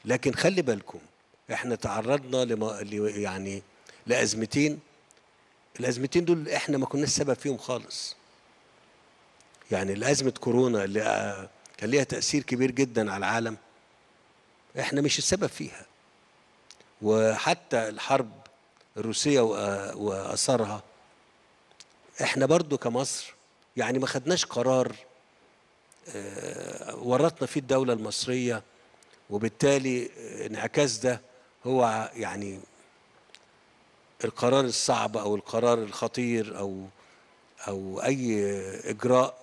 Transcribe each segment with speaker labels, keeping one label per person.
Speaker 1: لكن خلي بالكم احنا تعرضنا لما ل- يعني لازمتين الازمتين دول احنا ما كناش سبب فيهم خالص يعني الازمه كورونا اللي آه، كان ليها تاثير كبير جدا على العالم احنا مش السبب فيها وحتى الحرب الروسيه وآ- واثارها احنا برضو كمصر يعني ما خدناش قرار آه، ورطنا فيه الدوله المصريه وبالتالي انعكاس ده هو يعني القرار الصعب او القرار الخطير او او اي اجراء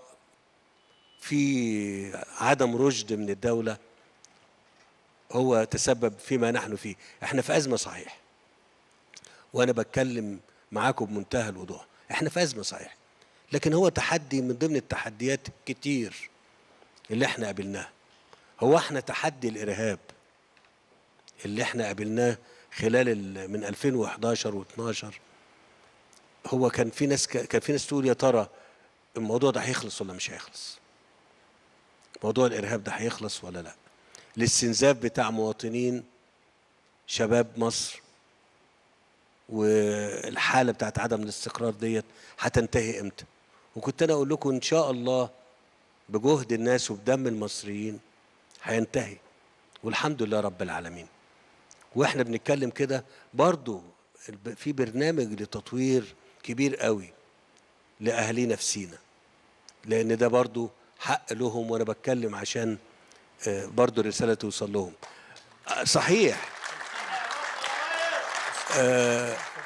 Speaker 1: في عدم رشد من الدوله هو تسبب فيما نحن فيه احنا في ازمه صحيح وانا بتكلم معاكم بمنتهى الوضوح احنا في ازمه صحيح لكن هو تحدي من ضمن التحديات كتير اللي احنا قابلناها هو احنا تحدي الارهاب اللي احنا قابلناه خلال ال- من 2011 و12 هو كان في ناس ك- كان في ناس تقول يا ترى الموضوع ده هيخلص ولا مش هيخلص موضوع الارهاب ده هيخلص ولا لا الاستنزاف بتاع مواطنين شباب مصر والحاله بتاعت عدم الاستقرار ديت هتنتهي امتى وكنت انا اقول لكم ان شاء الله بجهد الناس وبدم المصريين هينتهي والحمد لله رب العالمين واحنا بنتكلم كده برضو الب- في برنامج لتطوير كبير قوي لاهالينا في سينا لان ده برضو حق لهم وانا بتكلم عشان آه، برضو الرساله توصل لهم آه، صحيح آه،